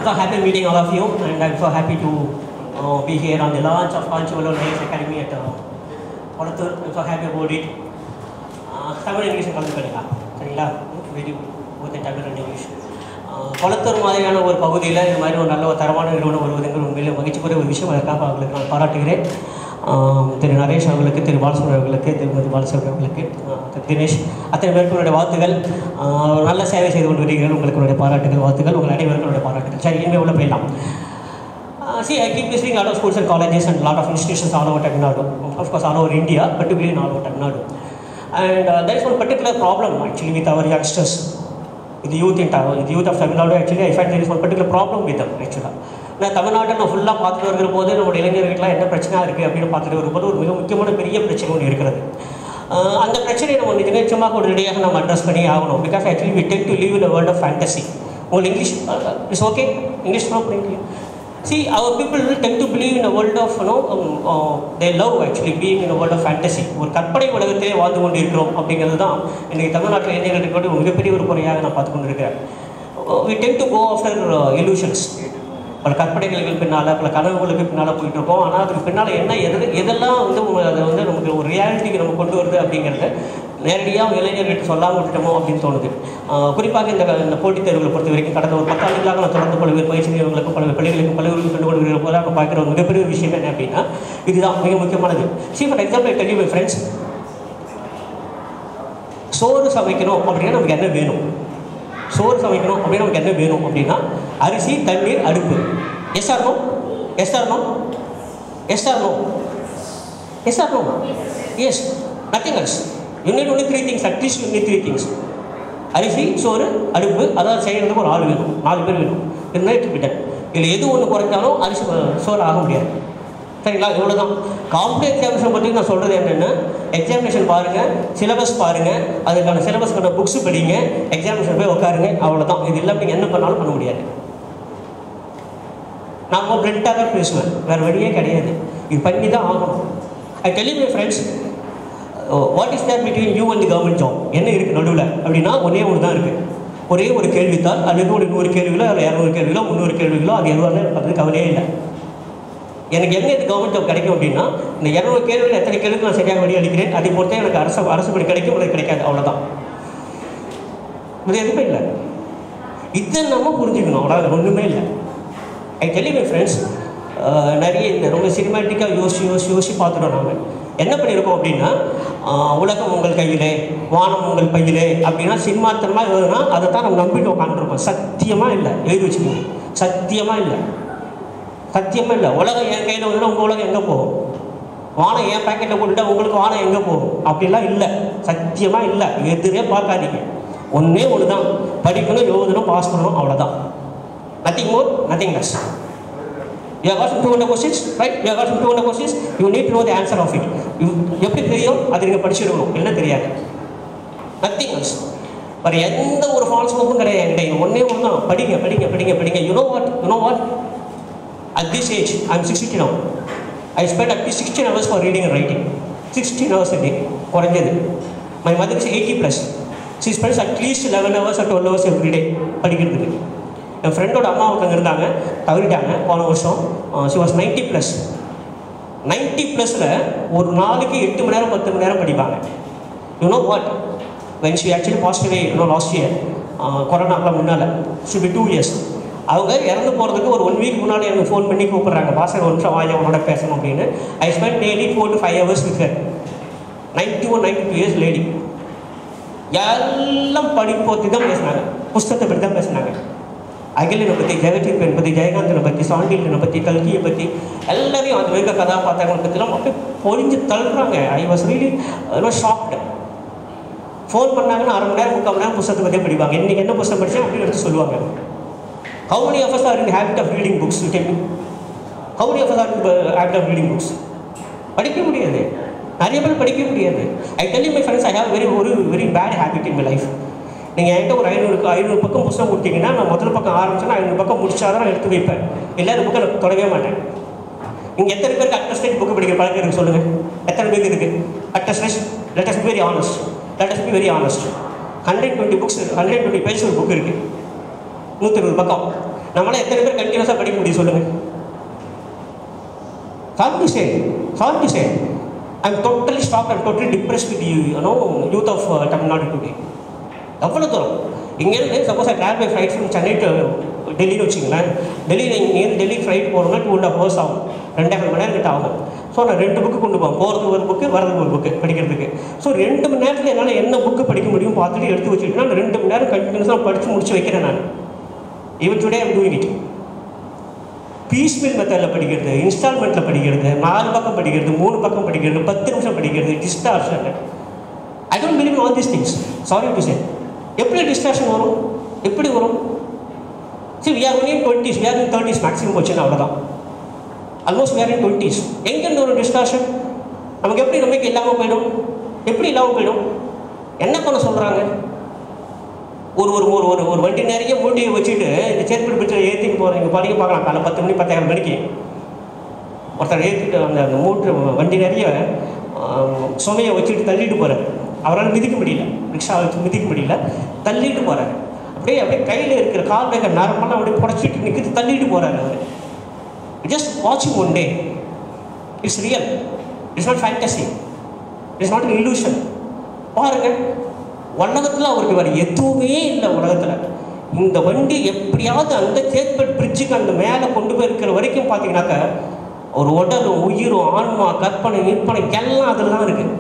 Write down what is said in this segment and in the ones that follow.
so happy meeting all of you, and I'm so happy to uh, be here on the launch of Conchivalo Nails Academy at uh, Kolattur. I'm so happy about it. Uh, Tamil English கலந்துக்கிறீங்களா சரிங்களா very good Tamil and English Kolathur மாதிரியான ஒரு பகுதியில் இந்த மாதிரி ஒரு நல்ல ஒரு தரமான நிறுவனம் வருவதுங்கிற உண்மையிலே மகிழ்ச்சிக்குரிய ஒரு விஷயம் அதற்காக அவர்களுக்கு நான் பாராட்டுகிறேன் ஆஹ் திரு நரேஷ் அவர்களுக்கு திரு பாலசுப்ரமணியம் அவர்களுக்கு திருமதி பாலசுப்ரமணியம் அவர்களுக்கு ஆஹ் திரு தினேஷ் அத்தனை பேருக்கு என்னுடைய வாழ்த்துகள் ஆஹ் ஒரு நல்ல சேவை செய்து கொண்டு வருகிறீர்கள் உங்களுக்கு என்னுடைய பாராட்டுகள் வாழ்த்துகள் உங்கள் அனைவருக்கும் என்னுடைய பாராட்டுகள் சரி இனிமேல் உள்ள போயிடலாம் Uh, see, I keep visiting a lot of schools and colleges and a lot of institutions all over Tamil Nadu. Of course, all over India, particularly in all over Tamil Nadu. And uh, there is one particular problem actually with our youngsters, with the youth in Tamil, with the youth of Tamil Nadu. Actually, I find there is one particular problem with them actually. நான் தமிழ்நாட்டை நான் ஃபுல்லாக பார்த்துட்டு வருகிற போது நம்மளுடைய இளைஞர்களுக்கெல்லாம் என்ன பிரச்சனை இருக்குது அப்படின்னு பார்த்துட்டு வரும்போது ஒரு மிக முக்கியமான பெரிய பிரச்சனை ஒன்று இருக்கிறது ஆஹ் அந்த பிரச்சனையை நம்ம நிதி நிச்சயமாக உடனடியாக நம்ம அட்ரஸ் பண்ணி ஆகணும் பிகாஸ் ஆக்சுவலி வி டெக் to live in world of fantasy உங்களுக்கு English it's okay English bro பண்ணிங்க See, our people tend to believe in a world of, you know, um, uh, they love actually being in a world of fantasy. ஒரு கற்பனை உலகத்திலே வாழ்ந்து கொண்டு இருக்கிறோம் அப்படிங்கிறது தான் இன்றைக்கி தமிழ்நாட்டில் இளைஞர்களுக்கு கூட ஒரு மிகப்பெரிய ஒரு குறையாக நான் பார்த்து கொண்டு இருக்கிறேன் we tend to go after illusions பல கற்பனைகளுக்கு பின்னால் பல கனவுகளுக்கு பின்னால் போயிட்டு இருக்கோம் ஆனால் அதுக்கு பின்னால் என்ன எது எதெல்லாம் வந்து உங்க- அதை வந்து நமக்கு ஒரு ரியாலிட்டிக்கு நம்ம கொண்டு வருது அப்படிங்கிறத நேரடியாக இளைஞர்களுக்கு சொல்லாமல் விட்டுட்டோமோ அப்படின்னு தோணுது ஆஹ் குறிப்பாக இந்த இந்த போட்டித் தேர்வுகளை பொறுத்த வரைக்கும் கடந்த ஒரு பத்தாண்டுகளாக நான் தொடர்ந்து பல்வேறு பயிற்சி நிறுவனங்களுக்கும் பல்வேறு பள்ளிகளுக்கும் பல்வேறு கண்டு கொண்டு போதாக பார்க்குற ஒரு மிகப்பெரிய ஒரு விஷயம் என்ன அப்படின்னா இதுதான் மிக முக்கியமானது see for example tell my friends சோறு சமைக்கணும் அப்படின்னா நமக்கு என்ன வேணும் சோறு சமைக்கணும் அப்படின்னா நமக்கு என்ன வேணும் அப்படின்னா அரிசி தண்ணீர் அடுப்பு yes or no yes or no yes or no yes or no yes nothing else you need only three things at least you need three things அரிசி சோறு அடுப்பு அதாவது செய்கிறதுக்கு ஒரு ஆள் வேணும் நாலு பேர் வேணும் இருந்தால் இட்டு விட்டன் இதில் எது ஒன்று குறைச்சாலும் அரிசி சோறு ஆக முடியாது சரிங்களா இவ்வளோ தான் காம்படி எக்ஸாமினேஷன் பற்றி நான் சொல்கிறது என்னென்னா எக்ஸாமினேஷன் பாருங்கள் சிலபஸ் பாருங்கள் அதுக்கான சிலபஸ்க்கான புக்ஸ் படிங்க எக்ஸாமினேஷன் போய் உட்காருங்க அவ்வளோதான் இது இல்லாமல் நீங்கள் என்ன பண்ணாலும் பண்ண முடியாது நான் ரொம்ப பிளண்ட்டாக தான் பேசுவேன் வேறு வழியே கிடையாது இது பண்ணி தான் ஆகணும் I tell my friends what is there between you and government job என்ன இருக்குது நடுவில் அப்படின்னா ஒன்றே ஒன்று தான் இருக்குது ஒரே ஒரு கேள்வித்தாள் அல்லது ஒரு நூறு கேள்விகளோ அதில் இரநூறு கேள்விகளோ முந்நூறு கேள்விகளோ அது எதுவாக இருந்தாலும் அது கவலையே இல்லை எனக்கு எங்கே இது கவர்மெண்ட் ஜாப் கிடைக்கும் அப்படின்னா இந்த இரநூறு கேள்விகள் எத்தனை கேள்விக்கு நான் சரியாக வழி அளிக்கிறேன் அதை பொறுத்தே எனக்கு அரசு அரசு படி கிடைக்கும் எனக்கு கிடைக்காது அவ்வளோதான் இது எதுவுமே இல்லை இதை நம்ம புரிஞ்சுக்கணும் அவ்வளோ ஒன்றுமே இல்லை ஐ டெல்லி மை ஃப்ரெண்ட்ஸ் நிறைய இந்த ரொம்ப சினிமேட்டிக்காக யோசிச்சு யோசிச்சு யோசிச்சு பார்த்துட்டோம் நாங்கள் என்ன பண்ணியிருக்கோம் அப்படின்னா ஆஹ் உலகம் உங்கள் கையிலே வானம் உங்கள் பையிலே அப்படின்னா சினிமாத்தனமாக எழுதுனா அதை தான் நம்ம நம்பிட்டு உட்காந்துருக்கோம் சத்தியமாக இல்லை எழுதி வச்சுக்கோங்க சத்தியமாக இல்லை சத்தியமாக இல்லை உலகம் என் கையில் வந்து உங்கள் உலகம் எங்கே போகும் வானம் என் பேக்கெட்டில் போட்டுட்டா உங்களுக்கு வானம் எங்கே போகும் அப்படிலாம் இல்லை சத்தியமாக இல்லை எதிரே பார்க்காதீங்க ஒன்றே ஒன்று தான் படிக்கணும் எழுதணும் பாஸ் பண்ணணும் அவ்வளோதான் nothing more nothing less you have got two hundred questions right you have got two hundred questions you need to know the answer of it எப்படி தெரியும் அது நீங்கள் படிச்சிடணும் என்ன தெரியாது நத்திங் எல்ஸ் வேறு எந்த ஒரு ஃபால்ஸ் ஹோப்பும் கிடையாது என்கிட்ட ஒன்றே ஒன்று தான் படிங்க படிங்க படிங்க படிங்க you know what you know what at this age I am sixty no I spend at sixteen hours for reading and writing sixteen hours day குறைஞ்சது my mother is eighty plus she spends at least eleven hours at twelve hours every day படிக்கிறதுக்கு என் ஃப்ரெண்டோட அம்மா ஒருத்தவங்க இருந்தாங்க தவறிட்டாங்க போன வருஷம் she was ninety plus ninety ப்ளஸில் ஒரு நாளைக்கு எட்டு மணி நேரம் பத்து மணி நேரம் படிப்பாங்க you know what when she actually positive you know last year கொரோனாக்கெலாம் முன்னால் ஷுட் பி டூ இயர்ஸ் அவங்க இறந்து போகிறதுக்கு ஒரு ஒன் வீக் முன்னாடி எனக்கு ஃபோன் பண்ணி கூப்பிட்றாங்க பாசர் ஒரு நிமிஷம் வாங்க உன்னோட பேசணும் அப்படின்னு I spend daily four to five hours with her ninety one ninety two years lady எல்லாம் படிப்பு பற்றி தான் பேசினாங்க புஸ்தகத்தை பற்றி தான் பேசினாங்க அகிலனை பற்றி ஜெகதீப் பற்றி ஜெயகாந்தனை பற்றி சாண்டிலனை பற்றி கல்கியை பற்றி எல்லாரையும் அந்த வேக கதாபாத்திரங்களை பற்றிலாம் அப்படியே பொழிஞ்சு தள்ளுறாங்க I was really shocked phone பண்ணாங்கன்னா அரை மணி நேரம் முக்கால் மணி நேரம் புத்தகத்தை பற்றி படிப்பாங்க இன்றைக்கி என்ன புத்தகம் படித்தேன் அப்படின்னு எடுத்து சொல்லுவாங்க how many of us are in the habit of reading books you tell me how many of us are in the habit of reading books படிக்க முடியாது நிறைய பேர் படிக்க முடியாது I tell my friends I have very ஒரு very bad habit in my life நீங்கள் என்கிட்ட ஒரு ஐநூறு ஐநூறு பக்கம் புத்தகம் கொடுத்தீங்கன்னா நான் முதல் பக்கம் ஆரம்பிச்சேன்னா ஐநூறு பக்கம் முடிச்சாதான் நான் எடுத்து வைப்பேன் இல்லை அந்த புக்கை நான் தொடவே மாட்டேன் நீங்கள் எத்தனை பேருக்கு அட்டஸ்டேட் புக்கு படிக்கிற பழக்கம் இருக்கு சொல்லுங்கள் எத்தனை பேருக்கு இருக்குது அட்டஸ்டேட் let us be very honest let us be very honest hundred twenty books hundred twenty page ஒரு புக் இருக்குது நூற்றி இருபது பக்கம் நம்மளால எத்தனை பேர் கண்டினியூஸாக படிக்க முடியும் சொல்லுங்கள் Sorry to say, sorry to say, I'm totally shocked and totally depressed with the you know, youth of uh, Tamil Nadu today. எவ்வளோ தூரம் இங்கேருந்து suppose I travel by flight from Chennai to டெல்லின்னு வச்சுங்களேன் டெல்லியில் இங்கேருந்து டெல்லி ஃப்ளைட் போகணும்னா டூ அண்ட் ஹாஃப் ஹவர்ஸ் ஆகும் ரெண்டாயிரம் மணி நேரம் கிட்ட ஆகும் ஸோ நான் ரெண்டு புக்கு கொண்டு போவேன் போகிறதுக்கு ஒரு புக்கு வரதுக்கு ஒரு புக்கு படிக்கிறதுக்கு ஸோ ரெண்டு மணி நேரத்தில் என்னால் என்ன புக்கு படிக்க முடியும் பார்த்துட்டு எடுத்து வச்சுட்டு நான் ரெண்டு மணி நேரம் கண்டினியூஸாக படித்து முடிச்சு வைக்கிறேன் நான் even today I'm doing it piecemeal மெத்தடில் படிக்கிறது இன்ஸ்டால்மெண்ட்டில் படிக்கிறது நாலு பக்கம் படிக்கிறது மூணு பக்கம் படிக்கிறது பத்து நிமிஷம் படிக்கிறது distraction I don't believe all these things sorry to say எப்படி டிஸ்ட்ராக்ஷன் வரும் எப்படி வரும் சரி we are only twenties we are in thirties maximum போச்சுன்னா அவ்வளோதான் almost we are in twenties எங்கேருந்து ஒரு டிஸ்ட்ராக்ஷன் நமக்கு எப்படி நம்பிக்கை இல்லாமல் போயிடும் எப்படி இல்லாமல் போயிடும் என்ன பண்ண சொல்கிறாங்க ஒரு ஒரு ஒரு ஒரு ஒரு வண்டி நிறைய மூட்டையை வச்சுட்டு இந்த சேத்படி பிடிச்சி ஏற்றிட்டு போகிறீங்க பாருங்க பார்க்கலாம் காலை பத்து மணி பத்தாயிரம் மணிக்கு ஒருத்தர் ஏற்றிட்டு அந்த அந்த மூட்டை வண்டி நிறைய ஆஹ், சுமையை வச்சுட்டு தள்ளிட்டு போகிறார் அவரால் மிதிக்க முடியல ரிக்ஷா வச்சு மிதிக்க முடியல தள்ளிட்டு போகிறாரு அப்படியே அப்படியே கையில் இருக்கிற கால் ரேக நரம்பெல்லாம் அப்படியே புடச்சிட்டு நிற்கிது தள்ளிட்டு போகிறாரு அவர் ஜஸ்ட் வாட்சிங் one day it's real it's not fantasy it's not illusion பாருங்க உலகத்தில் அவருக்கு வேறு எதுவுமே இல்லை உலகத்தில் இந்த வண்டி எப்படியாவது அந்த சேத்பட் பிரிட்ஜுக்கு அந்த மேலே கொண்டு போய் இருக்கிற வரைக்கும் பார்த்தீங்கன்னாக்க ஒரு உடலும் உயிரும் ஆன்மா கற்பனை நிற்பனை எல்லாம் அதில் தான் இருக்குது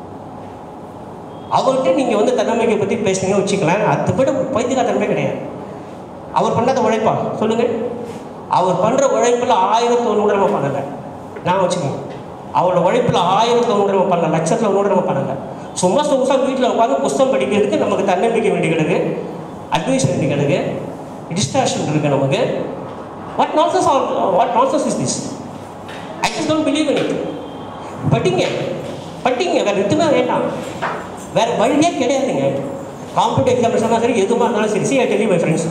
அவர்கிட்ட நீங்கள் வந்து தன்னம்பிக்கை பற்றி பேசுனீங்க வச்சுக்கலாம் அதை விட பைத்தியக்காரத்தன்மை கிடையாது அவர் பண்ணாத உழைப்பா சொல்லுங்கள் அவர் பண்ணுற உழைப்பில் ஆயிரத்தி ஒன்று நம்ம பண்ணலை நான் வச்சுக்கோங்க அவரோட உழைப்பில் ஆயிரத்தி ஒன்று நம்ம பண்ணல லட்சத்தில் ஒன்று நம்ம பண்ணலை சும்மா சொகுசாக வீட்டில் உட்காந்து புஸ்தகம் படிக்கிறதுக்கு நமக்கு தன்னம்பிக்கை வேண்டி கிடக்கு அட்வைஸ் வேண்டி கிடக்கு டிஸ்ட்ராக்ஷன் இருக்குது நமக்கு what nonsense all what nonsense is this I just don't believe in it படிங்க படிங்க வேறு எதுவுமே வேண்டாம் வேறு வழியே கிடையாதுங்க காம்படிட்டிவ் எக்ஸாமினேஷனாக சரி எதுவாக இருந்தாலும் சரி see I tell my friends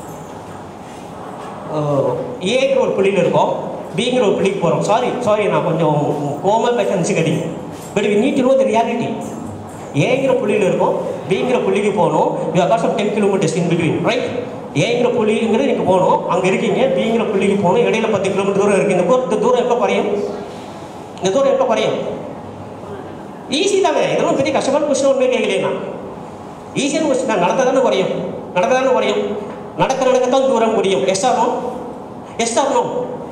ஏங்கிற ஒரு புள்ளியில் இருக்கோம் பிங்கிற ஒரு புள்ளிக்கு போகிறோம் சாரி சாரி நான் கொஞ்சம் கோமல் பேச நினச்சிக்காதீங்க but we need to know the reality ஏங்கிற புள்ளியில் இருக்கோம் பிங்கிற புள்ளிக்கு போகணும் you are got ten kilometres in between right ஏங்கிற புள்ளிங்கிறது நீங்கள் போகணும் அங்கே இருக்கீங்க பிங்கிற புள்ளிக்கு போகணும் இடையில பத்து கிலோமீட்டர் தூரம் இருக்குது இந்த தூரம் இந்த தூரம் எப்போ குறையும் இந்த தூரம் எப்போ குறையும் ஈஸி தாங்க இதெல்லாம் பெரிய கஷ்டமான கொஸ்டின் ஒன்றுமே கேட்கலையே நான் ஈஸியான கொஸ்டின் தான் நடத்த தானே குறையும் நடத்த தானே குறையும் நடக்க நடக்கத்தான் தூரம் முடியும் எஸ் ஆகணும் எஸ் ஆகணும்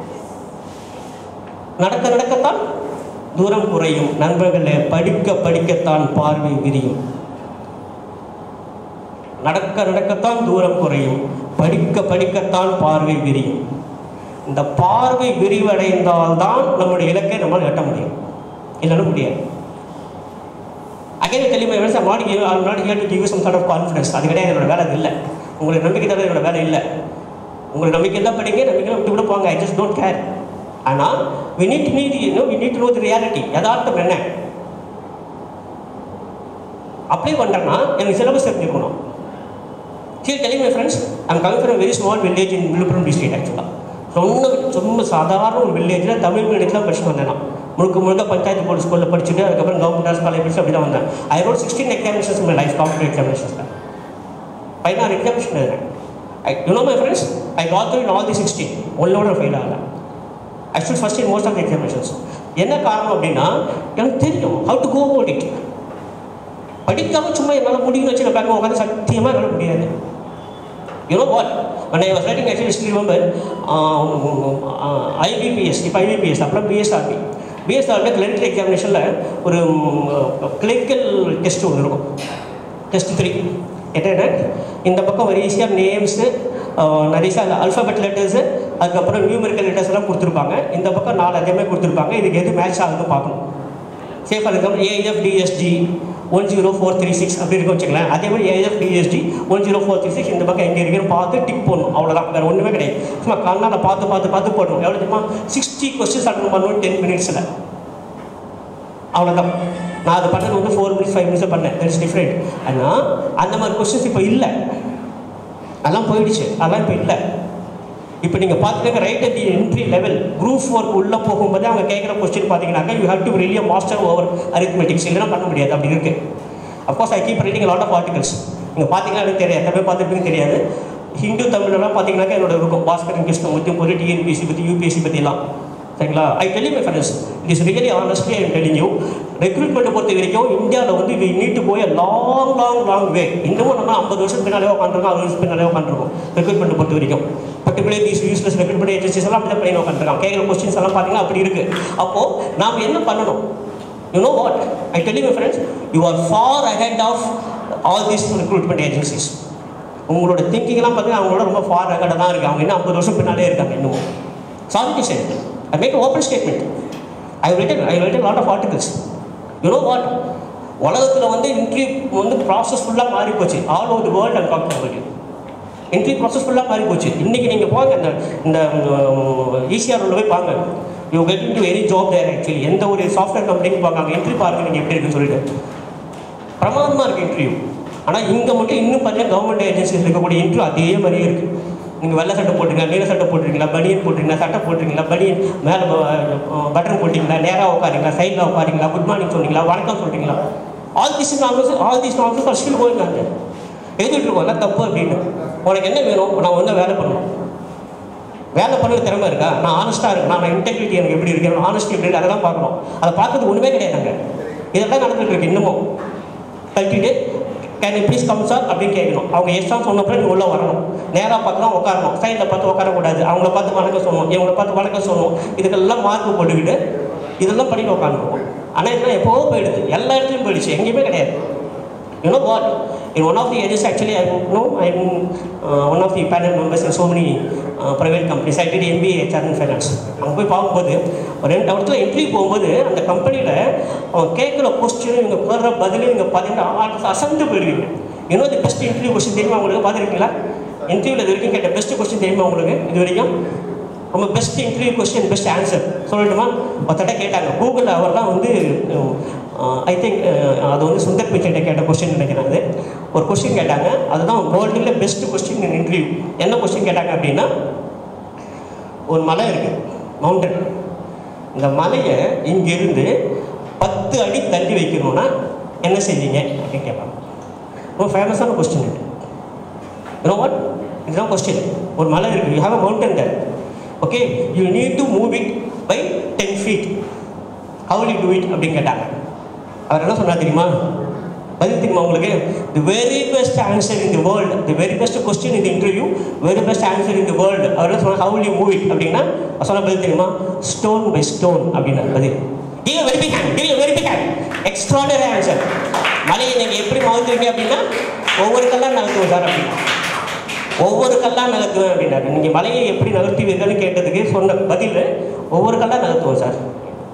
நடக்க நடக்கத்தான் தூரம் குறையும் நண்பர்களே படிக்க படிக்கத்தான் பார்வை விரியும் நடக்க நடக்கத்தான் தூரம் குறையும் படிக்க படிக்கத்தான் பார்வை விரியும் இந்த பார்வை விரிவடைந்தால்தான் நம்முடைய இலக்கை நம்மால் எட்ட முடியும் இல்லைன்னா முடியாது அகைன் தெளிமை வேணும் sir not give all not here to give some sort of confidence அது கிடையாது என்னோட வேலை அது இல்லை உங்களுக்கு நம்பிக்கை தவிர என்னோட வேலை இல்லை உங்களுக்கு நம்பிக்கை தான் படிங்க நம்பிக்கை விட்டு விட போங்க ஐ ஜஸ்ட் டோன்ட் கேர் ஆனால் we need need you we need know the reality யதார்த்தம் என்ன அப்ளை பண்ணுறேன்னா எனக்கு சிலபஸ் தெரிஞ்சுக்கணும் சரி telling my friends I'm coming from very small village in Viluppuram district ஆக்சுவலாக ரொம்ப ரொம்ப சாதாரண ஒரு வில்லேஜில் தமிழ் மீடியத்தில் தான் படிச்சுட்டு வந்தேன் நான் முழுக்க முழுக்க பஞ்சாயத்து போர்டு ஸ்கூலில் படிச்சுட்டு அதுக்கப்புறம் கவர்மெண்ட் ஆர்ட்ஸ் காலேஜ் படிச்சு அப்படி தான் வந்தேன் I wrote sixteen examinations my life competitive எக்ஸாமினேஷன்ஸில் பதினாறு எக்ஸாமினேஷன் எழுதுறேன் I you know my friends I got through in all the sixteen ஒன்னோட ஃபெயில் ஆகல actual first in most of examinations என்ன காரணம் அப்படின்னா எனக்கு தெரியும் how to go about it படிக்காம சும்மா என்னால் முடியும்னு வச்சு நான் பேங்க் உட்காந்து சத்தியமாக என்னால் முடியாது You know what? When I was writing, I still remember um, uh, IBPS, இப்போ IBPS, அப்புறம் பிஎஸ்ஆர்பி பிஎஸ்ஆர்பி கிளினிக்கல் எக்ஸாமினேஷனில் ஒரு கிளினிக்கல் டெஸ்ட் ஒன்று இருக்கும் டெஸ்ட் த்ரீ என்னென்ன இந்த பக்கம் ஒரு ஈஸியாக நேம்ஸு நிறைய அல்ஃபபெட் லெட்டர்ஸு அதுக்கப்புறம் நியூமெரிக்கல் லெட்டர்ஸ் எல்லாம் கொடுத்துருப்பாங்க இந்த பக்கம் நாலு அதேமாதிரி கொடுத்துருப்பாங்க இதுக்கு எது மேட்ச் ஆகுதுன்னு பார்க்கணும் say for example AFTSG one zero four three six அப்படி இருக்க வச்சுக்கலாம் அதே மாதிரி AFTSD one zero four three six இந்த பக்கம் எங்கே இருக்குன்னு பார்த்து டிக் போடணும் அவ்வளோதான் வேறு ஒன்றுமே கிடையாது சும்மா கண்ணால் பார்த்து பார்த்து பார்த்து போடணும் எவ்வளோ தெரியுமா சிக்ஸ்டி கொஸ்டின்ஸ் அட்டன் பண்ணணும் டென் மினிட்ஸில் அவ்வளோதான் நான் அது பண்ணது வந்து ஃபோர் மினிட்ஸ் ஃபைவ் மினிட்ஸில் பண்ணேன் தட் இஸ் டிஃப்ரெண்ட் ஆனால் அந்த மாதிரி கொஸ்டின்ஸ் இப்போ இல்லை அதெல்லாம் போயிடுச்சு அதெல்லாம் இப்போ இல்லை இப்போ நீங்கள் பார்த்துக்கங்க right at the entry level group work உள்ளே போகும்போது அவங்க கேட்குற கொஸ்டின் பார்த்தீங்கன்னாக்கா you have to real master over arithmetics இல்லைன்னா பண்ண முடியாது அப்படி இருக்குது of course I keep reading lot of articles நீங்கள் பார்த்தீங்கன்னா எனக்கு தெரியாது எத்தனை பேர் பார்த்துருப்பீங்க தெரியாது ஹிந்து தமிழ்லாம் பார்த்தீங்கன்னாக்கா என்னோட இருக்கும் பாஸ்கரன் கிருஷ்ணமூர்த்தி பொருள் டிஎன்பிஎஸ்சி பற்றி யூபிஎஸ்சி பற்றிலாம் சரிங்களா I tell my friends it is really honestly I telling you ரெக்ரூட்மெண்ட்டை பொறுத்த வரைக்கும் இந்தியாவில் வந்து வி நீட் டு போய் லாங் லாங் லாங் வே இன்னமும் நம்ம ஐம்பது வருஷம் பின்னாலே உட்காந்துருக்கோம் அறுபது வருஷம் பின்னாலே உட்காந்துருக்கோம் ரெக்ரூட்மெண்ட் பொறுத்த வரைக்கும் particular these useless recruitment agencies எல்லாம் அப்படி தான் பண்ணி உட்காந்துருக்காங்க கேட்குற கொஸ்டின்ஸ் எல்லாம் பார்த்தீங்கன்னா அப்படி இருக்குது அப்போது நாம் என்ன பண்ணணும் you know what I tell my friends you are far ahead of all these recruitment agencies உங்களோட திங்கிங்லாம் பார்த்தீங்கன்னா அவங்களோட ரொம்ப ஃபார் அகடாக தான் இருக்குது அவங்க இன்னும் ஐம்பது வருஷம் பின்னாலே இருக்காங்க இன்னும் sorry to say I make open statement I written I written lot of articles you know what உலகத்தில் வந்து இன்ட்ரி வந்து ப்ராசஸ் ஃபுல்லாக மாறி போச்சு all over the world and talking about entry process ஃபுல்லாக மாறி போச்சு இன்றைக்கி நீங்கள் போங்க இந்த இந்த ஈசிஆர் உள்ள போய் பாங்க you get to any job there actually எந்த ஒரு சாஃப்ட்வேர் கம்பெனிக்கு பார்க்காங்க என்ட்ரி பாருங்க நீங்கள் எப்படி இருக்குன்னு சொல்லிட்டு பிரமாதமாக இருக்குது இன்டர்வியூ ஆனால் இங்கே மட்டும் இன்னும் பார்த்தீங்கன்னா கவர்மெண்ட் ஏஜென்சிஸ் இருக்கக்கூடிய இன்டர்வியூ அதே மாதிரியே இருக்குது நீங்கள் வெள்ளை சட்டை போட்டுருக்கீங்களா நீல சட்டை போட்டுருக்கீங்களா பனியன் போட்டுருக்கீங்களா சட்டை போட்டுருக்கீங்களா பனியன் மேலே பட்டன் போட்டிங்களா நேராக உட்காருங்களா சைடில் உட்காருங்களா குட் மார்னிங் சொன்னீங்களா வணக்கம் சொல்கிறீங்களா all this also all this also are still going on எழுதிட்டு இருக்கோம்ல தப்பு அப்படின்னு உனக்கு என்ன வேணும் நான் வந்து வேலை பண்ணணும் வேலை பண்ண திறமை இருக்கா நான் ஆனஸ்ட்டாக இருக்கேன் நான் இன்டெகிரிட்டி எனக்கு எப்படி இருக்கு ஆனஸ்டி எப்படி இருக்கு அதெல்லாம் பார்க்கணும் அதை பார்க்கறது ஒன்றுமே கிடையாதுங்க இதெல்லாம் நடந்துட்டு இருக்கு இன்னமும் கழட்டிட்டு can you please come sir அப்படின்னு கேட்கணும் அவங்க எஸ் தான் சொன்னப்பறம் நீ உள்ளே வரணும் நேராக பார்த்து தான் உட்காரணும் சைடில் பார்த்து உட்காரக்கூடாது அவங்கள பார்த்து வணக்கம் சொல்லணும் இவங்கள பார்த்து வணக்கம் சொல்லணும் இதுக்கெல்லாம் மார்க் போட்டுக்கிட்டு இதெல்லாம் பண்ணிட்டு உட்காந்துருவோம் ஆனால் இதெல்லாம் எப்போவோ போயிடுது எல்லா இடத்துலையும் போயிடுச்சு எங்கேயுமே கிடையாது You know what? In one of the areas, actually, I know I'm uh, one of the panel members in so many uh, private companies. I did MBA HR and Finance. அங்கே போய் பார்க்கும்போது ஒரு ரெண்டு இடத்துல இன்டர்வியூ போகும்போது அந்த கம்பெனியில் அவன் கேட்குற கொஸ்டின் இவங்க போடுற பதில் இவங்க பார்த்தீங்கன்னா அசந்து போயிடுவீங்க இன்னும் தி பெஸ்ட் இன்டர்வியூ கொஸ்டின் தெரியுமா உங்களுக்கு பார்த்துருக்கீங்களா இன்டர்வியூவில் இது வரைக்கும் கேட்ட பெஸ்ட் கொஸ்டின் தெரியுமா உங்களுக்கு இது வரைக்கும் ரொம்ப best interview question best answer சொல்லட்டுமா ஒருத்தட்ட கேட்டாங்க கூகுளில் அவர் தான் வந்து ஐ திங்க் அது வந்து சுந்தர் பிச்சைட்ட கேட்ட கொஸ்டின் நினைக்கிறேன் அது ஒரு கொஸ்டின் கேட்டாங்க அதுதான் வேர்ல்டில் பெஸ்ட் கொஸ்டின் இன் இன்டர்வியூ என்ன கொஸ்டின் கேட்டாங்க அப்படின்னா ஒரு மலை இருக்குது மவுண்டன் இந்த மலையை இங்கிருந்து பத்து அடி தள்ளி வைக்கணும்னா என்ன செய்வீங்க அப்படின்னு கேட்பாங்க ரொம்ப ஃபேமஸான கொஸ்டின் இது யூனோ வாட் இதுதான் கொஸ்டின் ஒரு மலை இருக்குது you have a mountain there okay you need to move it by ten feet how you do it அப்படின்னு கேட்டாங்க அவர் என்ன சொன்னா தெரியுமா பதில் தெரியுமா உங்களுக்கு the very best answer in the world the very best question in interview very best answer in the world அவர் என்ன சொன்னா ஹவு யூ மூவ் இட் அப்படின்னா அவர் சொன்ன பதில் தெரியுமா ஸ்டோன் பை ஸ்டோன் அப்படின்னா பதில் give very big hand give very big hand extraordinary answer மலையை நீங்கள் எப்படி மவுத்துறீங்க அப்படின்னா ஒவ்வொரு கல்லாக நகர்த்துவோம் சார் அப்படின்னா ஒவ்வொரு கல்லாக நகர்த்துவேன் அப்படின்னாரு நீங்கள் மலையை எப்படி நகர்த்துவீர்கள்னு கேட்டதுக்கு சொன்ன பதில் ஒவ்வொரு கல்லாக நகர்த்துவோம் sir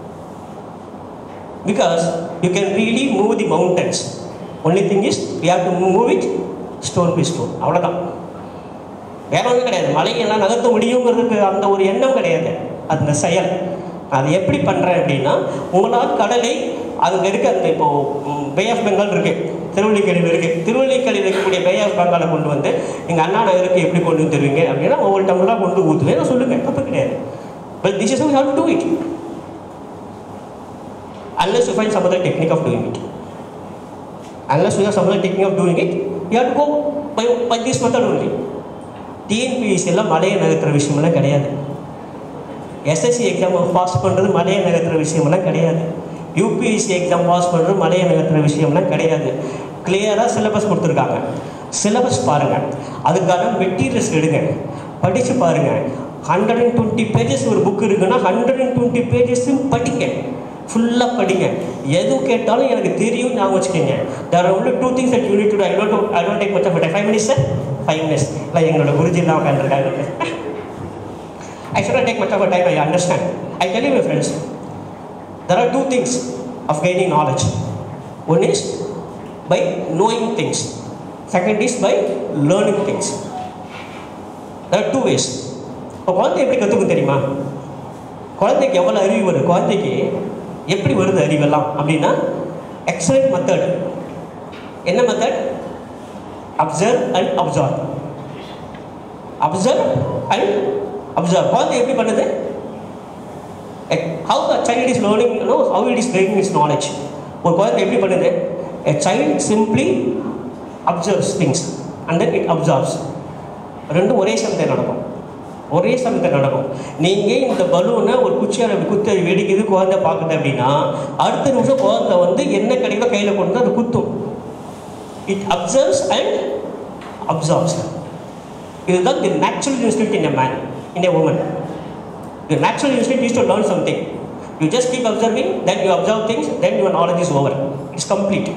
because you can really move the mountains. Only thing is, we have to move it stone by stone. அவ்வளோதான் வேற ஒன்றும் கிடையாது மலையெல்லாம் நகர்த்த முடியுங்கிறதுக்கு அந்த ஒரு எண்ணம் கிடையாது அந்த செயல் அது எப்படி பண்ணுறேன் அப்படின்னா உங்களால் கடலை அங்கே இருக்க அந்த இப்போ பே ஆஃப் பெங்கால் இருக்கு திருவள்ளிக்கழிவு இருக்கு திருவள்ளிக்கழிவு இருக்கக்கூடிய பே ஆஃப் பெங்காலை கொண்டு வந்து எங்கள் அண்ணா நகருக்கு எப்படி கொண்டு வந்து தருவீங்க அப்படின்னா ஒவ்வொரு டம்ளராக கொண்டு ஊற்றுவேன் நான் சொல்லுங்கள் தப்பு கிடையாது but this is how to do it unless you find some other technique of doing it. Unless you have some other technique of doing it, you have to go by, by this method only. TNPSC எல்லாம் மலையை நகர்த்துற விஷயமெல்லாம் கிடையாது SSC exam pass பண்ணுறது மலையை நகர்த்துற விஷயமெல்லாம் கிடையாது UPSC exam pass பண்ணுறது மலையை நகர்த்துற விஷயம்லாம் கிடையாது கிளியராக சிலபஸ் கொடுத்துருக்காங்க சிலபஸ் பாருங்கள் அதுக்கான மெட்டீரியல்ஸ் எடுங்க படித்து பாருங்கள் ஹண்ட்ரட் அண்ட் டுவெண்ட்டி பேஜஸ் ஒரு புக் இருக்குன்னா ஹண்ட்ரட் அண்ட் டுவெண்ட்டி பேஜஸும் படிங்க ஃபுல்லாக படிங்க எது கேட்டாலும் எனக்கு தெரியும் ஞாபகம் வச்சுக்கோங்க there only two things that you need to I don't I don't take much of five minutes sir five minutes இல்லை எங்களோட குருஜி எல்லாம் உட்காந்துருக்காங்க I should take much of time I understand I tell you my friends there are two things of gaining knowledge one is by knowing things second is by learning things there are two ways இப்போ குழந்தை எப்படி கற்றுக்கும் தெரியுமா குழந்தைக்கு எவ்வளோ அறிவு வருது குழந்தைக்கு எப்படி வருது அறிவெல்லாம் அப்படின்னா எக்ஸலண்ட் மெத்தட் என்ன method observe and observe observe and observe குழந்தை எப்படி பண்ணுது how the child is learning no how it is gaining is knowledge ஒரு குழந்தை எப்படி பண்ணுது a child simply observes things and then it observes ரெண்டும் ஒரே சமயத்தில் நடக்கும் ஒரே சமயத்தில் நடக்கும் நீங்கள் இந்த பலூனை ஒரு குச்சியால் அப்படி குத்து அது வெடிக்குது குழந்தை பார்க்குது அப்படின்னா அடுத்த நிமிஷம் குழந்தை வந்து என்ன கிடைக்குதோ கையில் கொண்டு வந்து அது குத்தும் இட் அப்சர்வ்ஸ் அண்ட் அப்சார்ப்ஸ் இதுதான் the natural institute in a man in a woman the natural institute is to learn something you just keep observing then you observe things then your knowledge is over it's complete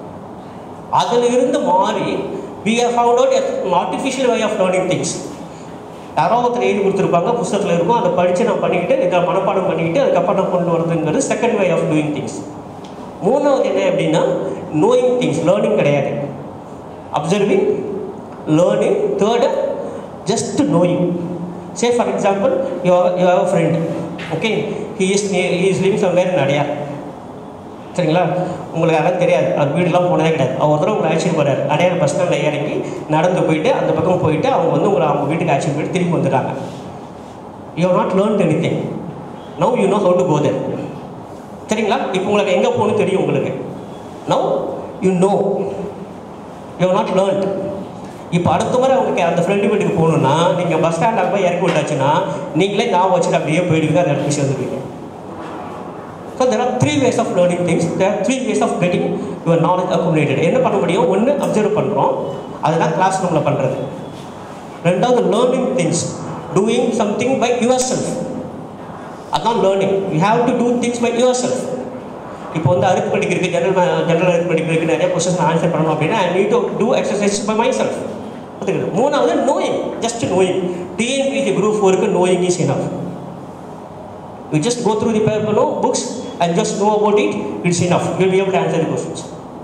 அதில் இருந்து மாறி we have found out artificial way of learning things யாரோ ஒருத்தர் எழுதி கொடுத்துருப்பாங்க புஸ்தகத்தில் இருக்கும் அதை படித்து நான் பண்ணிக்கிட்டு இதை மனப்பாடம் பண்ணிக்கிட்டு அதுக்கப்புறம் நான் கொண்டு வரதுங்கிறது second way of doing things மூணாவது என்ன அப்படின்னா நோயிங் திங்ஸ் லேர்னிங் கிடையாது observing learning third just knowing say for example you you have a friend okay he is he is living somewhere in Adyar சரிங்களா உங்களுக்கு அதெல்லாம் தெரியாது அது வீடுலாம் போனதே கிடையாது அவர் ஒரு தடவை உங்களை அழைச்சிட்டு போகிறார் அடையார் பஸ் ஸ்டாண்டில் இறங்கி நடந்து போயிட்டு அந்த பக்கம் போயிட்டு அவங்க வந்து உங்களை அவங்க வீட்டுக்கு அழைச்சிட்டு போயிட்டு திரும்பி வந்துடுறாங்க you not learn any thing now you know how to go there சரிங்களா இப்போ உங்களுக்கு எங்கே போகணும்னு தெரியும் உங்களுக்கு now you know you not learn இப்போ அடுத்த முறை அவங்க அந்த ஃப்ரெண்டு வீட்டுக்கு போகணுன்னா நீங்கள் பஸ் ஸ்டாண்டில் போய் இறக்கி விட்டாச்சுன்னா நீங்களே ஞாபகம் வச்சுட்டு அப்படியே போயிடுவீங்க அந்த இடத்துக்கு சேர்ந்துருவீங்க so there are three ways of learning things there three ways of getting your knowledge accumulated என்ன பண்ண முடியும் ஒன்று அப்சர்வ் பண்ணுறோம் அதுதான் கிளாஸ் ரூமில் பண்ணுறது ரெண்டாவது learning things doing something by yourself அதான் learning you have to do things by yourself இப்போ வந்து அரித்மெட்டிக் இருக்குது ஜெனரல் ஜெனரல் அரித்மெட்டிக் இருக்குது நிறைய கொஸ்டின் ஆன்சர் பண்ணணும் அப்படின்னா I need to do exercise by myself பார்த்துக்கிறது மூணாவது knowing just knowing TNPSC group ஃபோருக்கு knowing is enough you just go through the paper know books and just know about it it's enough you be able to answer the questions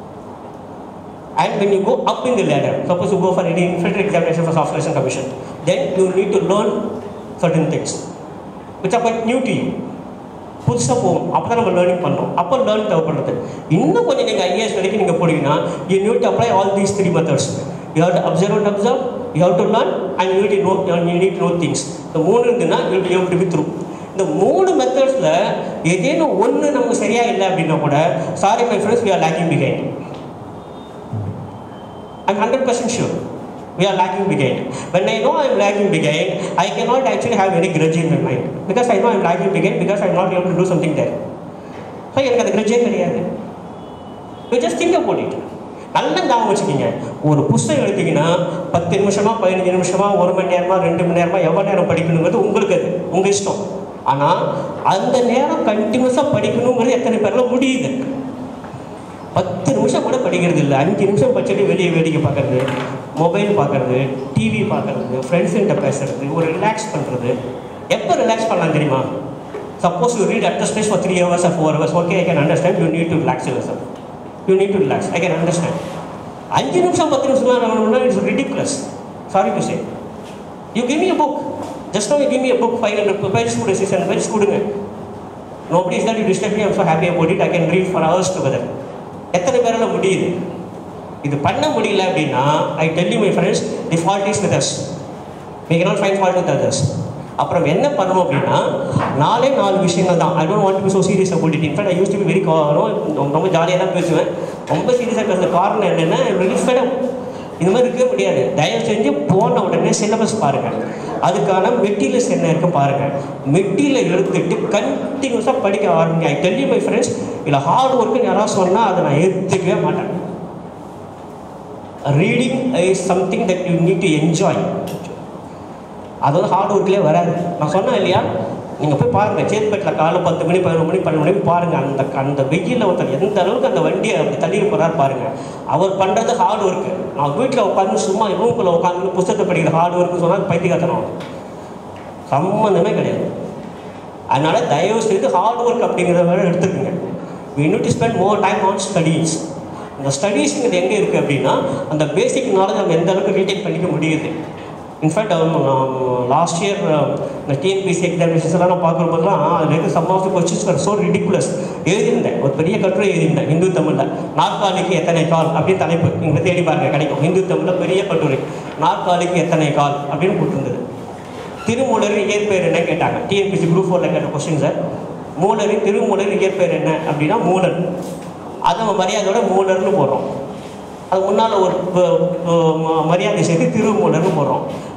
And when you go up in the ladder, suppose you go for any infantry examination for soft selection commission, then you need to learn certain things which are quite new to you. புதுசாக போகும் அப்போ தான் நம்ம learning பண்ணுறோம் அப்போ learn தேவைப்படுறது இன்னும் கொஞ்சம் நீங்கள் ஐஏஎஸ் வரைக்கும் நீங்கள் போனீங்கன்னா you need to apply all these three methods you have to observe and observe you have to learn and you need know you need know things இந்த மூணு இருந்துன்னா you be able to be through இந்த மூணு மெத்தட்ஸில் ஏதேனும் ஒன்று நமக்கு சரியாக இல்லை அப்படின்னா கூட sorry my friends we are lacking behind I'm 100% sure. We are lagging behind. When I know I am lagging behind, I cannot actually have any grudge in my mind. Because I know I am lagging behind because I am not able to do something there. So எனக்கு அது கிரஜே கிடையாது you just think about it நல்லா ஞாபகம் வச்சுக்கிங்க ஒரு புஸ்தகம் எடுத்தீங்கன்னா பத்து நிமிஷமா பதினஞ்சு நிமிஷமா ஒரு மணி நேரமா ரெண்டு மணி நேரமா எவ்வளோ நேரம் படிக்கணுங்கிறது உங்களுக்கு அது உங்கள் இஷ்டம் ஆனால் அந்த நேரம் கண்டினியூஸாக படிக்கணுங்கிறது எத்தனை பேரில் முடியுது பத்து நிமிஷம் கூட படிக்கிறது இல்லை அஞ்சு நிமிஷம் படிச்சுட்டு வெளியே வேடிக்கை பார்க்கறது மொபைல் பார்க்கறது டிவி பார்க்கறது ஃப்ரெண்ட்ஸுகிட்ட பேசுறது ஒரு ரிலாக்ஸ் பண்ணுறது எப்போ ரிலாக்ஸ் பண்ணலாம் தெரியுமா suppose you read at the space for three hours or four hours okay I can understand you need to relax yourself you need to relax I can understand அஞ்சு நிமிஷம் பத்து நிமிஷம் வேணும்னா it's ridiculous sorry to say you give me a book just no you give me a book five hundred page கூட six hundred page கொடுங்க nobody is that you disturb me I'm so happy about it I can read for hours together எத்தனை பேரால் முடியுது இது பண்ண முடியல அப்படின்னா I tell you my friends the fault is with us we cannot find fault with others அப்புறம் என்ன பண்ணணும் அப்படின்னா நாலே நாலு விஷயங்கள் தான் I don't want to be so serious about it in fact I use to be very ரொம்ப ஜாலியாக தான் பேசுவேன் ரொம்ப சீரியஸாக பேசுகிற காரணம் என்னென்னா வெரி ஃபெடம் இந்த மாதிரி இருக்கவே முடியாது தயவு செஞ்சு போன உடனே சிலபஸ் பாருங்கள் அதுக்கான மெட்டீரியல்ஸ் என்ன இருக்கு பாருங்கள் மெட்டீரியல் எடுத்துக்கிட்டு கண்டினியூஸாக படிக்க ஆரம்பிங்க I tell you my friends இல்லை ஹார்ட் ஒர்க்குன்னு யாராவது சொன்னால் அதை நான் எடுத்துக்கவே மாட்டேன் reading is something that you need to enjoy அது வந்து ஹார்ட் ஒர்க்லேயே வராது நான் சொன்னேன் இல்லையா நீங்கள் போய் பாருங்கள் சேத்பேட்டில் காலைல பத்து மணி பதினொரு மணி பன்னெண்டு மணிக்கு பாருங்கள் அந்த அந்த வெயிலில் ஒருத்தர் எந்த அளவுக்கு அந்த வண்டியை அப்படி தள்ளிட்டு போகிறாரு பாருங்கள் அவர் பண்ணுறது ஹார்ட் ஒர்க்கு நான் வீட்டில் உட்காந்து சும்மா ரூம்குள்ளே உட்காந்து புத்தகத்தை படிக்கிற ஹார்ட் ஒர்க்குன்னு சொன்னால் பைத்தியக்காத்தனம் சம்மந்தமே கிடையாது அதனால் தயவு செய்து ஹார்ட் ஒர்க் அப்படிங்கிறத வேற எடுத்துக்கோங்க we need to spend more time on studies இந்த ஸ்டடீஸுங்கிறது எங்கே இருக்குது அப்படின்னா அந்த பேசிக் நாலேஜ் நம்ம எந்த அளவுக்கு ரீட்டைன் பண்ணிக்க முடியுது இன்ஃபேக்ட் லாஸ்ட் இயர் இந்த டிஎன்பிசி எக்ஸாமினேஷன்ஸ் எல்லாம் நான் பார்க்கும்போதுலாம் அதில் இருக்க some of the questions for so ridiculous எழுதியிருந்தேன் ஒரு பெரிய கட்டுரை எழுதியிருந்தேன் இந்து தமிழில் நாற்காலிக்கு எத்தனை கால் அப்படின்னு தலைப்பு நீங்கள் தேடி பாருங்க கிடைக்கும் இந்து தமிழில் பெரிய கட்டுரை நாற்காலிக்கு எத்தனை கால் அப்படின்னு போட்டிருந்தது திருமூலரின் இயற்பெயர் என்ன கேட்டாங்க டிஎன்பிசி குரூப் ஃபோரில் கேட்ட கொஸ்டின் சார் மூலரின் திருமூலரின் இயற்பெயர் என்ன அப்படின்னா மூலர் அதை நம்ம மரியாதையோட மூலர்னு போடுறோம் அது முன்னால் ஒரு மரியாதை சேர்த்து திருமூலர்னு போடுறோம்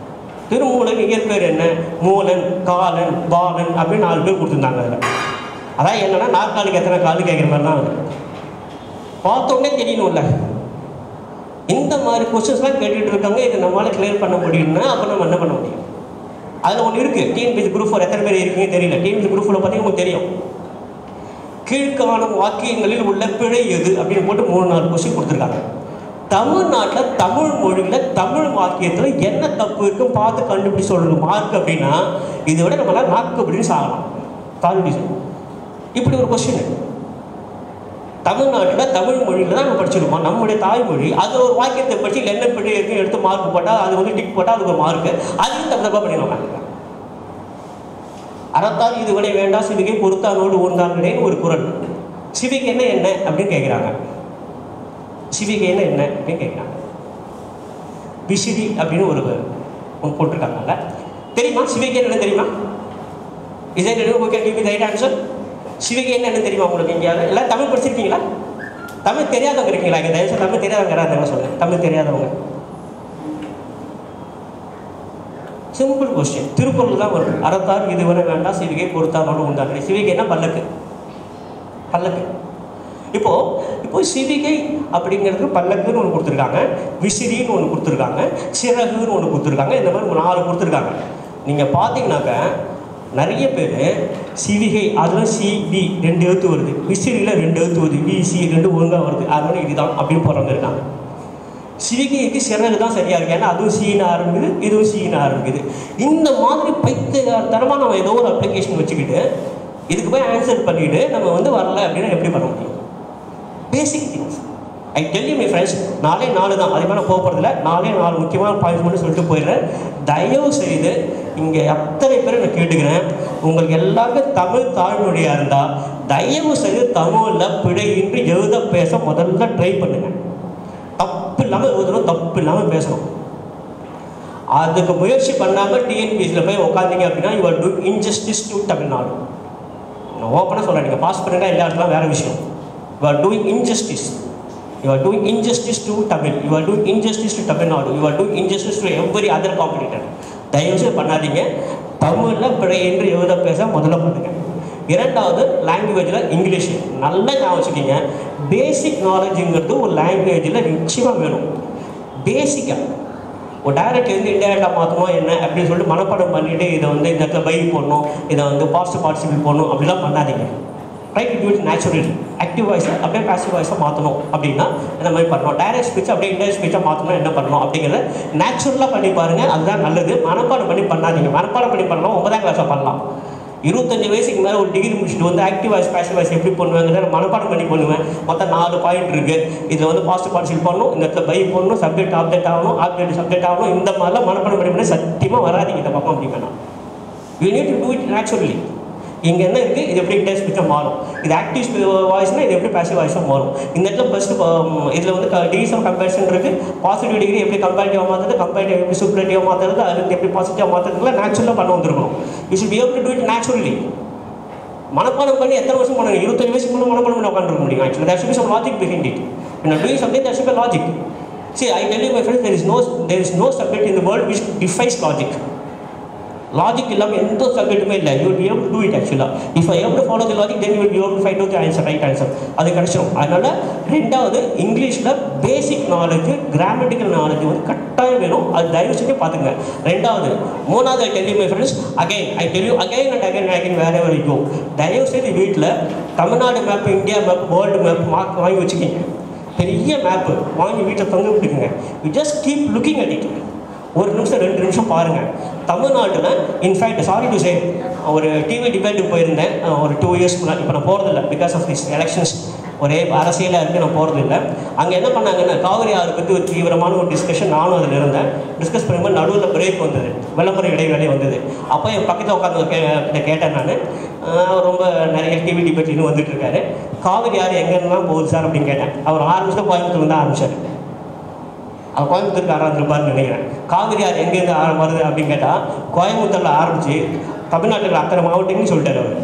திருமூலன் இயற்பேர் என்ன மூலன் காலன் பாலன் அப்படின்னு நாலு பேர் கொடுத்துருந்தாங்க அதில் அதான் என்னன்னா நாற்காலுக்கு எத்தனை காலு கேட்குற மாதிரிலாம் அது. பார்த்த உடனே தெரியணும்ல இந்த மாதிரி கொஸ்டின்ஸ்லாம் கேட்டுட்டு இருக்காங்க இதை நம்மளால கிளியர் பண்ண முடியும்னா அப்போ நம்ம என்ன பண்ண முடியும் அதில் ஒன்று இருக்குது டிஎன்பிசி குரூப் ஃபோர் எத்தனை பேர் இருக்கீங்க தெரியல டிஎன்பிசி குரூப் ஃபோரில் பார்த்தீங்கன்னா உங்களுக்கு தெரியும் கீழ்காணும் வாக்கியங்களில் உள்ள பிழை எது அப்படின்னு போட்டு மூணு நாலு கொஸ்டின் கொடுத்துருக்காங்க தமிழ்நாட்டில் தமிழ் மொழியில் தமிழ் வாக்கியத்தில் என்ன தப்பு இருக்குன்னு பார்த்து கண்டுபிடிச்சு சொல்றது மார்க் அப்படின்னா இதை விட நம்மளால் நாக்கு அப்படின்னு சாகலாம் கால்குலேஷன் இப்படி ஒரு கொஸ்டின் தமிழ்நாட்டில் தமிழ் மொழியில் தான் நம்ம படிச்சிருக்கோம் நம்முடைய தாய்மொழி அது ஒரு வாக்கியத்தை பற்றி இதுல என்ன பிழை இருக்குன்னு எடுத்து மார்க் போட்டால் அது வந்து டிக் போட்டால் அதுக்கு ஒரு மார்க்கு அதுவும் தப்பு தப்பாக பண்ணிடுவாங்க அறத்தால் இது வினை வேண்டாம் சிவிகை பொறுத்தானோடு ஊர்ந்தாங்களே ஒரு குரல் சிவிகை என்ன என்ன அப்படின்னு கேட்குறாங்க சிவிகை என்ன என்ன அப்படின்னு கேட்குறாங்க விசிறி அப்படின்னு ஒரு ஒன்று போட்டிருக்காங்கல்ல தெரியுமா சிவிகை என்ன தெரியுமா இதே okay can give right answer சிவிகை என்ன தெரியுமா உங்களுக்கு எங்கேயாவது எல்லாம் தமிழ் படிச்சிருக்கீங்களா தமிழ் தெரியாதவங்க இருக்கீங்களா இங்கே தயவுசெய்து தமிழ் தெரியாதவங்க யாராவது சொல்லுங்கள் தமிழ் தெரியாதவங்க சிம்பிள் கொஸ்டின் திருக்குறள் தான் வரும் அறத்தார் இதுவரை வேண்டாம் சிவிகை பொறுத்தாரோடு உண்டாங்க சிவிகைன்னா பல்லக்கு பல்லக்கு இப்போ இப்போ சிவிகை அப்படிங்கிறது பல்லக்குன்னு ஒன்று கொடுத்துருக்காங்க விசிறின்னு ஒன்று கொடுத்துருக்காங்க சிறகுன்னு ஒன்று கொடுத்துருக்காங்க இந்த மாதிரி நாலு கொடுத்துருக்காங்க நீங்கள் பார்த்தீங்கன்னாக்க நிறைய பேர் சிவிகை அதில் சிவி ரெண்டு எழுத்து வருது விசிறியில் ரெண்டு எழுத்து வருது விசி ரெண்டு ஒழுங்காக வருது அதனால இதுதான் அப்படின்னு போகிறவங்க இருக்காங்க சிவிகைக்கு சிறகு தான் சரியாக இருக்கு ஏன்னா அதுவும் சீன ஆரம்பிக்குது இதுவும் சீன ஆரம்பிக்குது இந்த மாதிரி பைத்தியத்தனமாக நம்ம ஏதோ ஒரு அப்ளிகேஷன் வச்சுக்கிட்டு இதுக்கு போய் ஆன்சர் பண்ணிட்டு நம்ம வந்து வரல அப்படின்னா எப்படி பண்ண முடியும் basic things I tell you my friends நாலே நாலு தான் அதே மாதிரி நான் போக போகிறதில்ல நாலே நாலு முக்கியமான பாயிண்ட்ஸ் மட்டும் சொல்லிட்டு போயிடுறேன் தயவு செய்து இங்கே அத்தனை பேரை நான் கேட்டுக்கிறேன் உங்களுக்கு எல்லாருக்கும் தமிழ் தாய்மொழியாக இருந்தால் தயவு செய்து தமிழில் பிழையின்றி எழுத பேச முதல்ல ட்ரை பண்ணுங்க தப்பு இல்லாமல் எழுதணும் தப்பு இல்லாமல் பேசணும் அதுக்கு முயற்சி பண்ணாமல் டிஎன்பிஎஸ்சியில் போய் உட்காந்தீங்க அப்படின்னா you are do injustice to Tamil Nadu நான் ஓப்பனாக சொல்கிறேன் நீங்கள் பாஸ் பண்ணுங்க எல்லா இடத்துல வேறு விஷயம் you are doing injustice you are doing injustice to Tamil you are doing injustice to Tamil Nadu you are doing injustice to every other competitor தயவுசெய்து பண்ணாதீங்க தமிழில் பிழை என்று எழுத பேச முதல்ல பண்ணுங்க இரண்டாவது லாங்குவேஜில் இங்கிலீஷ் நல்லா ஞாபகம் வச்சுக்கிங்க பேசிக் நாலேஜுங்கிறது ஒரு லாங்குவேஜில் நிச்சயமாக வேணும் பேசிக்காக ஒரு டைரக்ட் வந்து இன்டைரக்டாக மாற்றணும் என்ன அப்படின்னு சொல்லிட்டு மனப்பாடம் பண்ணிட்டு இதை வந்து இந்த இடத்துல பை போடணும் இதை வந்து பாஸ்ட் பார்ட்டிசிபிள் போடணும் அப்படிலாம் பண்ணாதீங்க write to it naturally active வாய்ஸை அப்படியே பாசிவ் வாய்ஸாக மாற்றணும் அப்படின்னா இந்த மாதிரி பண்ணணும் டைரக்ட் ஸ்பீச் அப்படியே இன்டைரக்ட் ஸ்பீச்சாக மாற்றணும் என்ன பண்ணணும் அப்படிங்கிறத நேச்சுரலாக பண்ணி பாருங்கள் அதுதான் நல்லது மனப்பாடம் பண்ணி பண்ணாதீங்க மனப்பாடம் பண்ணி பண்ணலாம் ஒன்பதாம் கிளாஸில் பண்ணலாம் இருபத்தஞ்சு வயசுக்கு மேலே ஒரு டிகிரி முடிச்சுட்டு வந்து ஆக்டிவ் வாய்ஸ் பேசிவ் வாய்ஸ் எப்படி பண்ணுவாங்கிறத மனப்பாடம் பண்ணி பண்ணுவேன் மொத்தம் நாலு பாயிண்ட் இருக்குது இதில் வந்து பாசிட்டிவ் பார்ட்டிசில் பண்ணணும் இந்த இடத்துல பை பண்ணணும் சப்ஜெக்ட் ஆப்ஜெக்ட் ஆகணும் ஆப்ஜெக்ட் சப்ஜெக்ட் ஆகணும் இந்த மாதிரிலாம் மனப்பாடம் பண்ணி பண்ணி சத்தியமாக வராதிங்க இந்த பக்கம் அப்படி வேணாம் you need to do it naturally இங்கே என்ன இருக்குது இது எப்படி இன்டெக்ஸ் பிச்சாக மாறும் இது ஆக்டிவ் வாய்ஸ்னால் இது எப்படி பாசிவ் வாய்ஸாக மாறும் இந்த இடத்துல ஃபஸ்ட்டு இதில் வந்து டிகிரிஸ் ஆஃப் கம்பேரிசன் இருக்குது பாசிட்டிவ் டிகிரி எப்படி கம்பேரிட்டிவாக மாற்றுறது கம்பேரிட்டிவ் எப்படி சூப்பரேட்டிவாக மாற்றுறது அது எப்படி பாசிட்டிவாக மாற்றுறதுக்குலாம் நேச்சுரலாக பண்ண வந்திருக்கணும் you should be able to do it naturally மனப்பாடம் பண்ணி எத்தனை வருஷம் பண்ணுங்க இருபத்தஞ்சு வயசுக்கு முன்னே மனப்பாடம் பண்ணி உட்காந்துருக்க முடியும் actually there should be some logic behind it when doing something there should be logic see i tell you my friends there is no there is no subject in the world which defies logic logic இல்லாமல் எந்த சப்ஜெக்ட்டுமே இல்லை you will to do it ஆக்சுவலாக if I எவ்வளோ follow the logic then you will to find out the answer right answer அது கிடச்சிடும் அதனால் ரெண்டாவது இங்கிலீஷில் பேசிக் நாலேஜ் கிராமட்டிக்கல் நாலேஜ் வந்து கட்டாயம் வேணும் அது தயவு செஞ்சு பார்த்துங்க ரெண்டாவது மூணாவது I tell you my friends again I tell you again and again again வேற எவர் கோ தயவு செய்து வீட்டில் Tamil Nadu map India map world map mark வாங்கி வச்சுக்கிங்க பெரிய மேப்பு வாங்கி வீட்டில் தொங்க விட்டுக்குங்க you just keep looking at it ஒரு நிமிஷம் ரெண்டு நிமிஷம் பாருங்கள் தமிழ்நாட்டில் இன்ஃபேக்ட் சாரி டு சே ஒரு டிவி டிபேட்டுக்கு போயிருந்தேன் அஹ் ஒரு டூ இயர்ஸ் முன்னாடி இப்போ நான் போகிறதில்ல பிகாஸ் ஆஃப் திஸ் எலெக்ஷன்ஸ் ஒரே அரசியலாக இருக்குது நான் போகிறதில்ல அங்கே என்ன பண்ணாங்கன்னா காவிரி ஆறு பற்றி ஒரு தீவிரமான ஒரு டிஸ்கஷன் நானும் அதில் இருந்தேன் டிஸ்கஸ் பண்ணும்போது நடுவில் பிரேக் வந்தது விளம்பர இடைவேளை வந்தது அப்போ என் பக்கத்தில் உட்காந்து கே கிட்ட கேட்டேன் நான் அவர் ரொம்ப நிறைய டிவி டிபேட் இன்னும் வந்துட்டு இருக்காரு காவிரி ஆறு எங்கேருந்துலாம் போகுது சார் அப்படின்னு கேட்டேன் அவர் ஆரம்பிச்சு கோயம்புத்தூர் தான் ஆரம்பிச்சார் அவர் கோயம்புத்தூருக்கு ஆரம்பிச்சிருப்பாருன்னு நினைக்கிறேன் காவிரி ஆறு எங்கேருந்து ஆர வருது அப்படின்னு கேட்டால் கோயம்புத்தூரில் ஆரம்பித்து தமிழ்நாட்டில் அத்தனை மாவட்டங்கள்னு சொல்லிட்டார் அவர்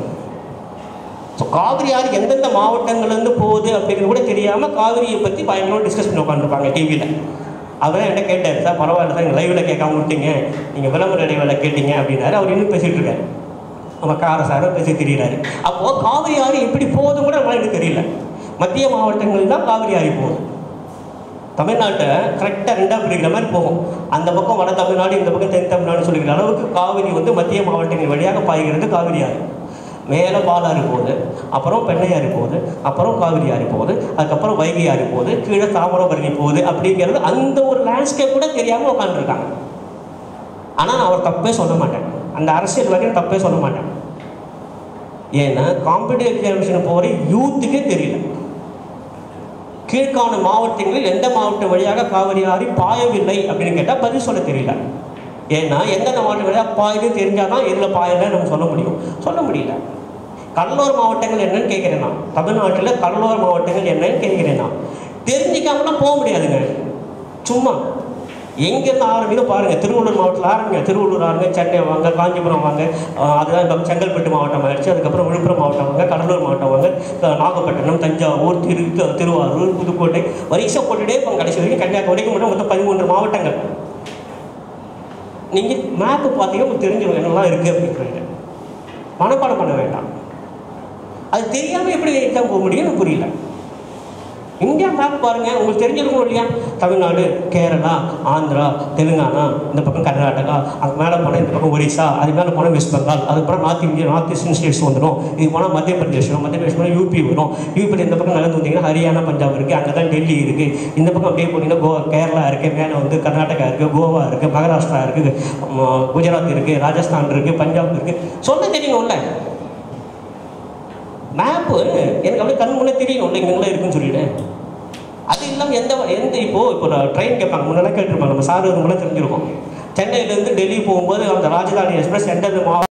ஸோ காவிரி ஆறு எந்தெந்த மாவட்டங்கள்லேருந்து போகுது அப்படிங்கிறது கூட தெரியாமல் காவிரியை பற்றி பயங்கரமாக டிஸ்கஸ் பண்ணி உட்காந்துருப்பாங்க டிவியில் அவர் என்கிட்ட கேட்டார் சார் பரவாயில்ல சார் லைவில் கேட்காம விட்டீங்க நீங்கள் விளம்பர இடைவேளை கேட்டீங்க அப்படின்னாரு அவர் இன்னும் பேசிகிட்டு இருக்காரு நம்ம கார சார பேசி தெரியுறாரு அப்போது காவிரி ஆறு எப்படி போகுதுன்னு கூட நம்மளால எனக்கு தெரியல மத்திய மாவட்டங்கள் தான் காவிரி ஆறு போகுது தமிழ்நாட்டை கரெக்டாக ரெண்டாக பிரிக்கிற மாதிரி போகும் அந்த பக்கம் வட தமிழ்நாடு இந்த பக்கம் தென் தமிழ்நாடு சொல்லிக்கிற அளவுக்கு காவிரி வந்து மத்திய மாவட்டங்கள் வழியாக பாய்கிறது காவிரி ஆறு மேலே பாலாறு போகுது அப்புறம் பெண்ணையாறு போகுது அப்புறம் காவிரி ஆறு போகுது அதுக்கப்புறம் வைகை ஆறு போகுது கீழே தாமிரபரணி போகுது அப்படிங்கிறது அந்த ஒரு லேண்ட்ஸ்கேப் கூட தெரியாமல் உட்காந்துருக்காங்க ஆனால் அவர் தப்பே சொல்ல மாட்டேன் அந்த அரசியல் வரையும் தப்பே சொல்ல மாட்டேன் ஏன்னா காம்படிட்டிவ் எக்ஸாமினேஷன் போகிற யூத்துக்கே தெரியல கீழ்காண மாவட்டங்களில் எந்த மாவட்டம் வழியாக காவிரி ஆறு பாயவில்லை அப்படின்னு கேட்டால் பதில் சொல்ல தெரியல ஏன்னா எந்தெந்த மாவட்டம் வழியாக பாயுது தெரிஞ்சால் தான் எதில் பாயலை நம்ம சொல்ல முடியும் சொல்ல முடியல கடலோர மாவட்டங்கள் என்னன்னு கேட்குறேன் நான் தமிழ்நாட்டில் கடலோர மாவட்டங்கள் என்னன்னு கேட்குறேன் நான் தெரிஞ்சிக்காமலாம் போக முடியாதுங்க சும்மா எங்கேருந்து ஆரம்பிக்கும் பாருங்கள் திருவள்ளூர் மாவட்டத்தில் ஆரம்பிங்க திருவள்ளூர் ஆரம்பிங்க சென்னை வாங்க காஞ்சிபுரம் வாங்க அஹ் அதுதான் இப்போ செங்கல்பட்டு மாவட்டம் ஆயிடுச்சு அதுக்கப்புறம் விழுப்புரம் மாவட்டம் வாங்க கடலூர் மாவட்டம் வாங்க அஹ் நாகப்பட்டினம் தஞ்சாவூர் திரு தி- திருவாரூர் புதுக்கோட்டை வரிசை போட்டுட்டே இப்போ கடைசி வரைக்கும் கன்னியாகுமரிக்கு மட்டும் மொத்தம் பதிமூன்று மாவட்டங்கள் நீங்கள் மேப்பு பார்த்தீங்கன்னா உங்களுக்கு தெரிஞ்சிடும் என்னெல்லாம் இருக்குது அப்படின்றது மனப்பாடம் பண்ண வேண்டாம் அது தெரியாமல் எப்படி எக்ஸாம் போக முடியும் எனக்கு புரியல இந்தியா மேப் பாருங்க உங்களுக்கு தெரிஞ்சிருக்கும் இல்லையா தமிழ்நாடு கேரளா ஆந்திரா தெலுங்கானா இந்த பக்கம் கர்நாடகா அங்கே மேலே போனால் இந்த பக்கம் ஒரிசா அது மேலே போனால் வெஸ்ட் பெங்கால் அதுக்கப்புறம் north India north eastern states வந்துடும் இது போனால் மத்திய பிரதேஷ் வரும் மத்திய பிரதேஷ் போனால் யூபி வரும் யூபியில் இந்த பக்கம் நடந்து வந்தீங்கன்னா ஹரியானா பஞ்சாப் இருக்குது அங்கே தான் டெல்லி இருக்குது இந்த பக்கம் அப்படியே போனீங்கன்னா கோவா கேரளா இருக்குது மேலே வந்து கர்நாடகா இருக்குது கோவா இருக்குது மகாராஷ்டிரா இருக்குது ம- குஜராத் இருக்குது ராஜஸ்தான் இருக்குது பஞ்சாப் இருக்குது சொல்ல தெரியணும்ல மேப்பு எனக்கு அப்படியே கண் முன்னே தெரியணும்ல இங்கெல்லாம் இருக்குன்னு சொல்லிட்டு அது இல்லாமல் எந்த எந்த இப்போ இப்போ ட்ரெயின் கேட்பாங்க முன்னெல்லாம் கேட்டிருப்பாங்க நம்ம சார் ஒரு முறை தெரிஞ்சிருக்கோம் சென்னையிலேருந்து டெல்லி போகும்போது அந்த ராஜதானி எக்ஸ்பிரஸ் எந்தெந்த மாவட்டம்